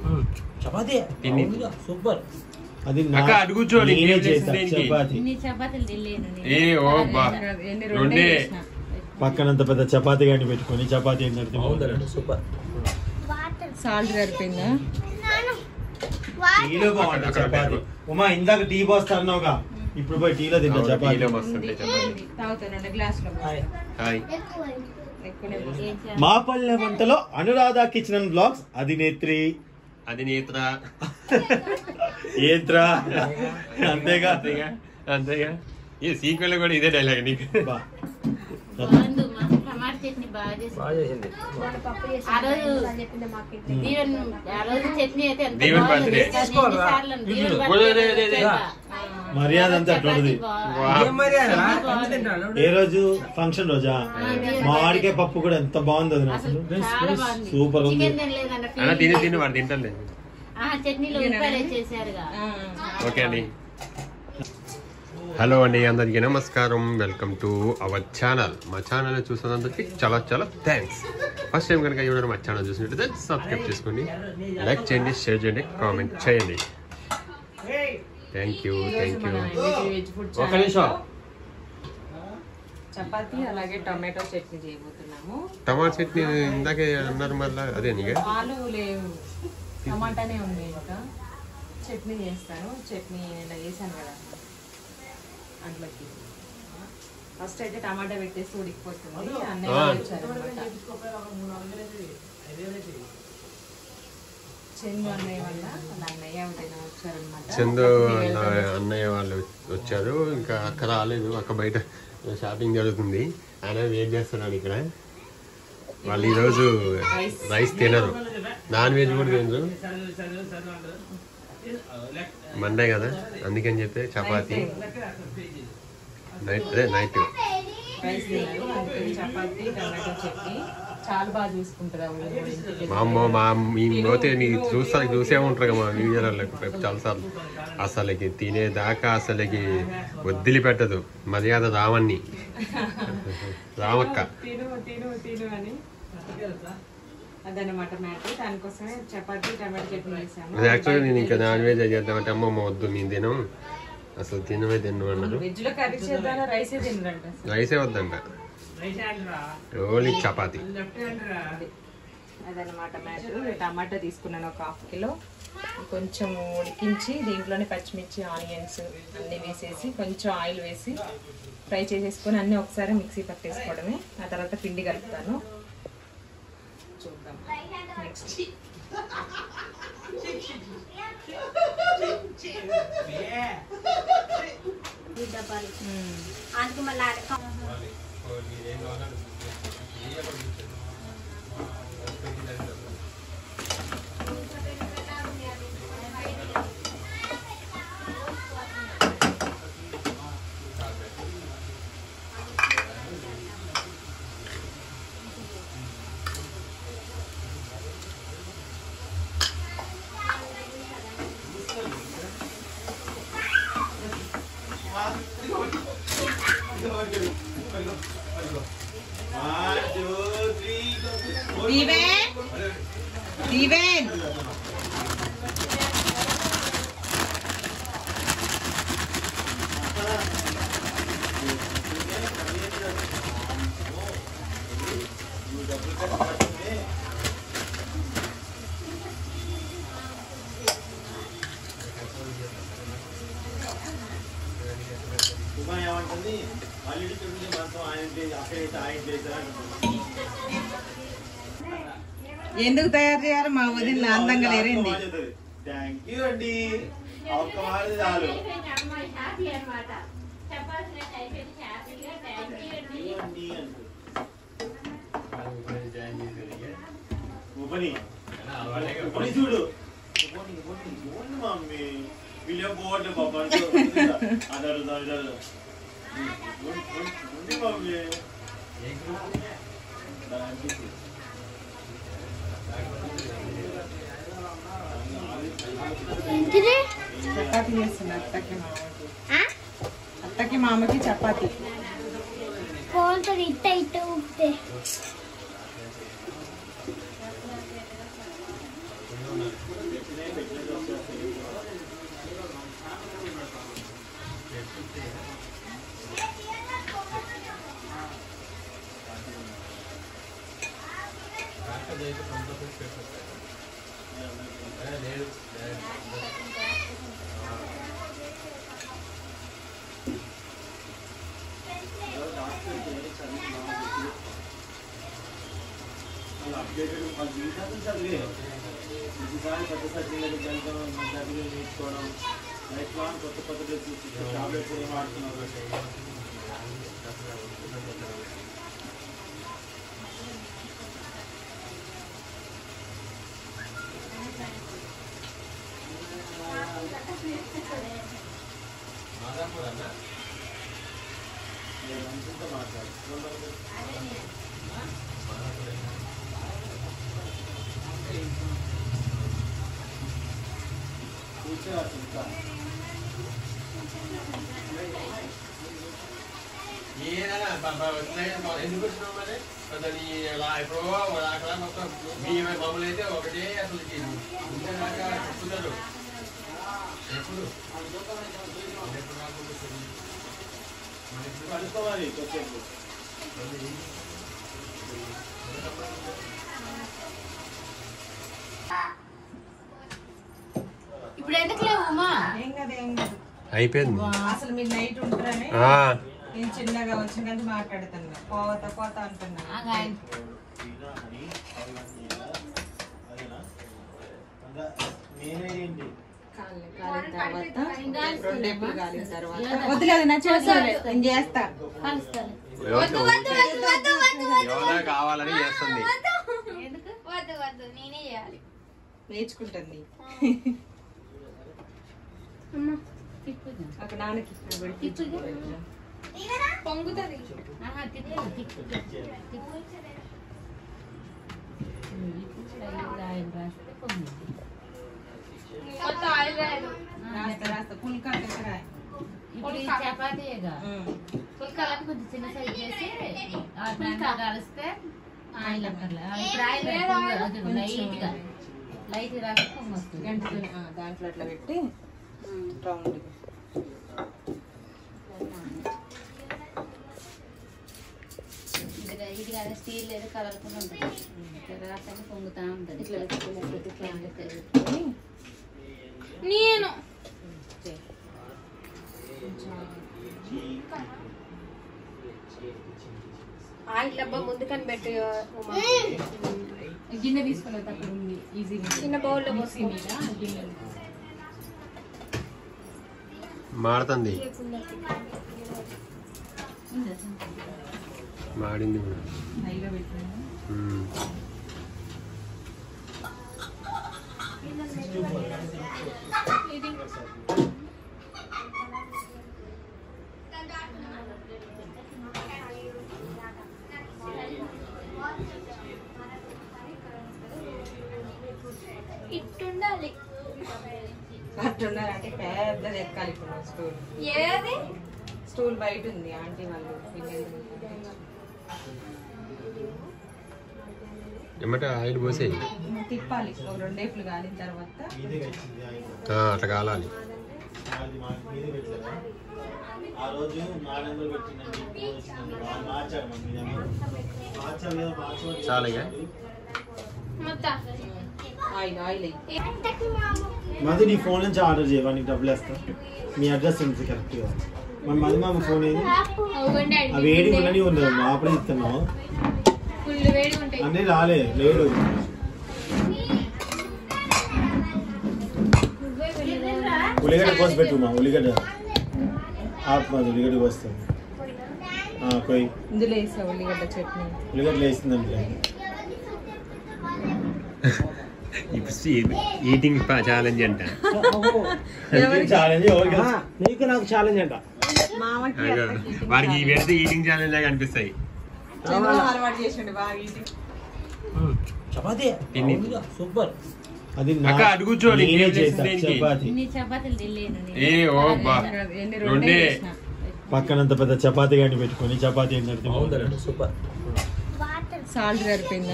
చపాతీ తిని. సూపర్ అది నా- అక్క, అటు కూర్చోండి, నేనే ఏం చేశా చేసింది దేనికి? చపాతి ఇన్ని చపాతీలు తినలేను నేను. ఏ ఓ బా ఎన్ని రెండే. రెండే చేసిన. పక్కనంత పెద్ద చపాతి గాని పెట్టుకొని చపాతి ఏం నడితే బాగుందండి సూపర్ సాల్ట్ సరిపోయిందా టీలో బాగుంటుంది అక్కడ చపాతి పెట్టు. ఉమా ఇందాక టీ పోస్తా అన్నావుగా ఇప్పుడు పోయి టీలో తిన్నా అవును, చపాతి టీలో మస్తు ఉంటాయి చపాతీ ఉంది. తాగుతాను రెండు గ్లాసులు హాయ్. హాయ్ ఎక్కువనే పోసి. ఏం చేయాలి? మా పల్లె వంటలో అనురాధ కిచెన్ బ్లాగ్స్ అధినేత్రి అది నేత్ర ఏంత్రా అంతేగా అంతేగా అంతేగా ఈ సీక్వెల్ కూడా ఇదే డైలాగ్ నీకు బా. బాగుంది మా టమాటా చట్నీ బాగా చేసింది బాగా చేసింది ఆ రోజు దీవెన్ ఆ రోజు చట్నీ అయితే ఎంత దీవెన్ బాగుందో birthday. తెలుసా? ఎన్నిసార్లు దీవెన్ ఓ, birthday రే, రే, రే, రే. ఆ. మర్యాద అంతా అట్లుంటది. వా. ఏం మరి అది రా? పంచి తింటాను. ఏ రోజు ఫంక్షన్ రోజా మామిడికాయ పప్పు కూడా ఎంత బాగుంది అది అసలు అసలు చాలా బాగుంది సూపర్ ఉంది. చికెన్ తినలేదన్న అన్న తిని feeling. తిని వాడు తింటలేదు ఆహా, చట్నీలో ఉల్లిపాయలు వేసేసారుగా ఆ. ఓకే అండి హలో అండి అందరికీ నమస్కారం వెల్కమ్ టు అవర్ ఛానల్ మా ఛానల్ చూసినందుకు చాలా చాలా థ్యాంక్స్ ఫస్ట్ టైం కనుక ఎవరైనా మా ఛానల్ చూసినట్టయితే సబ్స్క్రైబ్ చేసుకోండి లైక్ చేయండి షేర్ చేయండి కామెంట్ చేయండి thank you thank you veg veg food ఒక నిమిషం చపాతీ అలాగే టమాటో చట్నీ చేయబోతున్నాము టమాటా చట్నీ ఇందాకే అన్నారు మళ్ళీ అదే నీకే ఆలు లేవు టమాటానే ఉంది ఇంకా చట్నీ చేస్తాను చట్నీ ఇలా వేసాను కదా అట్లకి ఫస్ట్ అయితే టమాటా పెట్టేసి ఉడికిపోతుంది అన్నయ్య ఆ. వచ్చారనమాట చందు అన్నయ్య వల్ల వాళ్ళ అన్నయ్య వదిన వచ్చారనమాట చందు అన్న అన్నయ్య వాళ్ళు వచ్చారు ఇంకా అక్క రాలేదు అక్క బయట షాపింగ్ జరుగుతుంది ఆయన వెయిట్ చేస్తున్నాడు ఇక్కడ వాళ్ళు ఈరోజు రైస్ తినరు నాన్ వెజ్ కూడా తినరు మండే కదా అందుకని చెప్పి చపాతి నైట్ అదే నైట్ రైస్ తిన్నారు అందుకని చపాతీ టమాటో చట్నీ చాలా బాగా చూసుకుంటారు ఆ ఊరు ఇంటికి మా అమ్మ మా మీ పోతే నీకు చూస్తా చూసే ఉంటారు కదా మా వీడియోలలో చాలాసార్లు అసలుకి తినేదాకా అసలుకి వదిలిపెట్టదు మర్యాద రావణ్ణి రామక్క తిను తిను తిను అని అదనమాట మ్యాటర్ దానికోసమే చపాతీ టమాటో చట్నీ చేసాము అది యాక్చువల్గా నేను ఇంకా నాన్ వెజ్ చేద్దామంటే అమ్మమ్మ వద్దు నేను తినం అసలు తినవే తిను అన్నారు వెజ్ లో కర్రీ చేద్దాం రైసే తినరంట రైసే వద్దంట ఓన్లీ చపాతి అదనమాట మ్యాటర్ టమాటా తీసుకున్నాను ఒక హాఫ్ కిలో కొంచెం ఉడికించి దీంట్లోనే పచ్చిమిర్చి ఆనియన్స్ అన్ని వేసేసి కొంచెం ఆయిల్ వేసి ఫ్రై చేసేసుకొని అన్ని ఒకసారి మిక్సీ పట్టేసుకోవడమే ఆ తర్వాత పిండి కలుపుతాను చూద్దాం నెక్స్ట్ అందుకు మళ్ళీ ఆడ- దీవెన్ దీవెన్ ఉమా ఏమంటుంది అల్లుడి చుట్టూ మనతో ఆయన చేసి అక్కడైతే ఆయన చేశారు అంటుంది. ఎందుకు తయారు చేయాలి మా వదిన అందంగా లేరేంది థ్యాంక్ యూ అండి ఆ ఒక్క మాట చాలు అమ్మాయి హ్యాపీ అన్నమాట చెప్పాల్సినట్టు అయిపోయింది హ్యాపీగా థ్యాంక్ యూ అండి అండి అంటుంది. ఉపని ఉపని చూడు ఉపని ఉపని ఉపని మమ్మీ వీళ్ళే పోవట్లే పాప అంటూ అదరు అదరు ఉంది మమ్మీ చపాతీ చేస్తున్నా అత్తకి మామకి అత్తకి మామకి చపాతీ కోల్తో ఇట్ట ఇట్ట ఊపితే చదివే ఈసారి కొత్త సర్టిఫికేట్ వెళ్తాం సర్టిఫికేట్ నేర్చుకోవడం లైఫ్ లాంగ్ కొత్త కొత్త డ్రెస్ షాప్ ఎప్పుడు ఏం ఆడుతున్నారు నేను మనుషులతో మాట్లాడు కూర్చోరా ఇంకా ఎందుకు వచ్చినావు మరి అతని ఇలా ఎప్పుడో అక్కడ మొత్తం బియ్యమే మామూలు అయితే ఒకటే అసలు ఉండేదాకా చెప్తున్నారు ఎప్పుడు కలుసుకోవాలి కొద్దిసేపు ఇప్పుడు ఎందుకు లేవు ఉమా ఏం కదా ఏం కాదు అయిపోయింది అసలు మీరు నైట్ ఉంటారని ఆ, నేను చిన్నగా వచ్చిన కానీ మాట్లాడుతున్నా పోతా పోతా అంటున్నా నేనే ఏంటి కాళ్ళు కాలిన తర్వాత రెండేపులు కాలిన తర్వాత వదిలేదు నా చేస్తాను నేను చేస్తా యోగా కావాలని చేస్తుంది వద్దు వద్దు నేనే చేయాలి నేర్చుకుంటుంది అక్కడ నాన్నకి పొంగుతుంది మొత్తం ఆయిల్ రాయదు రాస్తా రాస్తా పుల్కా దగ్గర ఇప్పుడు ఈ చపాతీగా పుల్కాలకు కొంచెం చిన్న సైజ్ చేసి ఆ దాంట్లో కలిస్తే ఆయిల్ అక్కర్లే ఆ, ఇప్పుడు ఆయిల్ పెట్టుకుంటే లైట్ గా లైట్ రాక పొంగు వస్తుంది గంటతో దాంట్లో అట్లా పెట్టి రౌండ్ ఇది ఇది కదా స్టీల్ లేదు కలర్ కూడా ఉంటుంది రాక పొంగుతా ఉంటుంది ఇట్లా పెట్టుకుని ఇట్లా ఇట్లా పెట్టుకొని నేను ఆయిల్ డబ్బా ముందు కనిపెట్టు ఉమా గిన్నె తీసుకునేది అక్కడ ఉంది ఈజీగా చిన్న బౌల్లో మిక్సీ మీద గిన్నె మాడుతుంది మాడింది కూడా హైలో పెట్టినాను ఉమ్. ఇట్టుండాలి అట్టున్నారు అంటే పెద్దది ఎక్కాలి ఇప్పుడు స్టూల్ ఏది స్టూల్ బయట ఉంది ఆంటీ వాళ్ళు వినేది ఏమంటే ఆయిల్ పోసేయి తిప్పాలి ఒక రెండేపులు కాలిన తర్వాత మీదే వచ్చింది ఆయిల్ ఆ, అట్లా కాలాలి అది మా మీదే పెట్టలేదా ఆ రోజు నాలుగు వందలు పెట్టిందండి ఇప్పుడు వచ్చిందండి వాళ్ళు మార్చారు మా మీద మార్చారు కదా మార్చమని చాలా ఇక? మొత్తం ఆయిల్ ఆయిల్ అయ్యి మధు నీ ఫోన్ నుంచి ఆర్డర్ చేయవా నీకు డబ్బులు వేస్తా మీ అడ్రస్ ఉంది కరెక్ట్గా మన మధు మామ ఫోన్ ఏది అవ్వండి ఆ వేడి ఉండని ఉంది మా అప్పుడే ఇస్తున్నావు ఫుల్ వేడి ఉంటాయి అన్నీ రాలే లేడు ఉల్లిగడ్డ కోసి పెట్టు మా ఉల్లిగడ్డ ఆపు మాది ఉల్లిగడ్డ కోస్తాం కొయ్యి ఇందులో వేసా ఉల్లిగడ్డ చట్నీ ఉల్లిగడ్డ వేసిందంటే ఇప్పుడు ఈటింగ్ ఛాలెంజ్ అంట ఛాలెంజ్ ఎవరికి నీకు నాకు ఛాలెంజ్ అంట మామకి అయ్యో, వారికి ఈ పెడితే ఈటింగ్ ఛాలెంజ్ లాగా అనిపిస్తాయి చిన్న అలవాటు చేసిండు బాగా ఇది చపాతీ తిని. అవునుగా, సూపర్ అది నా- అక్క, అటు కూర్చోండి, నేనే టేబుల్ చేశా దేనికి? చపాతి ఇన్ని చపాతీలు తినలేను నేను. ఏ ఓ బా ఎన్ని రెండే రెండే చేసిన పక్కనంత పెద్ద చపాతి గాని పెట్టుకొని చపాతి ఏంటంటే అవును సూపర్ సాల్ట్ సరిపోయిందా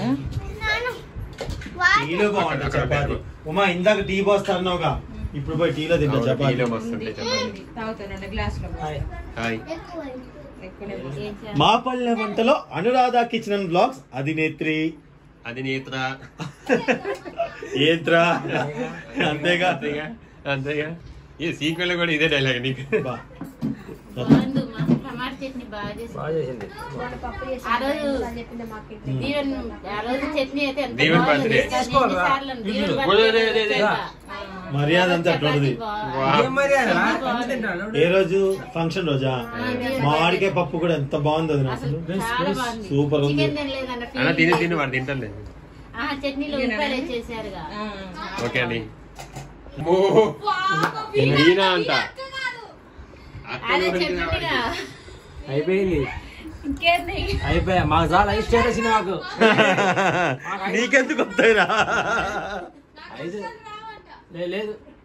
టీలో బాగుంటుంది చపాతి ఉమా ఇందాక టీ పోస్తా అన్నావుగా ఇప్పుడు పోయి టీలో తింటా చపాతి టీలో మస్తు ఉంటాయి చపాతీ. తాగుతాను రెండు గ్లాసులు హాయ్. హాయ్ ఎక్కువనే పోసి. ఏం చేయాలి? మా పల్లె వంటలో అనురాధ కిచెన్ బ్లాగ్స్ అధినేత్రి అది నేత్ర ఏంత్రా అంతేగా అంతేగా అంతేగా ఈ సీక్వెల్ కూడా ఇదే డైలాగ్ నీకు బా. బాగుంది మా టమాటా చట్నీ బాగా చేసి బాగా చేసింది మన పప్పు చేసి ఆ రోజు చెప్పింది మాకు దీవెన్ ఆ రోజు చట్నీ అయితే ఎంత దీవెన్ బాగుంది. birthday. ఎన్నిసార్లు ఉంది. దీవెన్ ఇల్లు. birthday రే, రే, రే. తెలుసా? మర్యాద అంతా అట్లుంటది. చపాతీ బా- ఏం మర్యాద పంచి తింటాడు. ఏ రోజు ఫంక్షన్ రోజా మా వాడికే పప్పు కూడా ఎంత బాగుంది అది అసలు అసలు చాలా బాగుంది సూపర్ ఉంది. చికెన్ తినలేదన్న అన్న feeling. తిని తిని వాడు తింటలేదు ఆహా, చట్నీలో ఉల్లిపాయలు వేసేసారుగా ఓకే అండి ఓ, ఈయన అంట అదే చెప్పిందిగా అయిపోయింది ఇంకేంది అయిపోయా మాకు చాలా ఇష్టం వచ్చింది మాకు నీకెందుకు వస్తాయిరా ఐదు లే- లేదు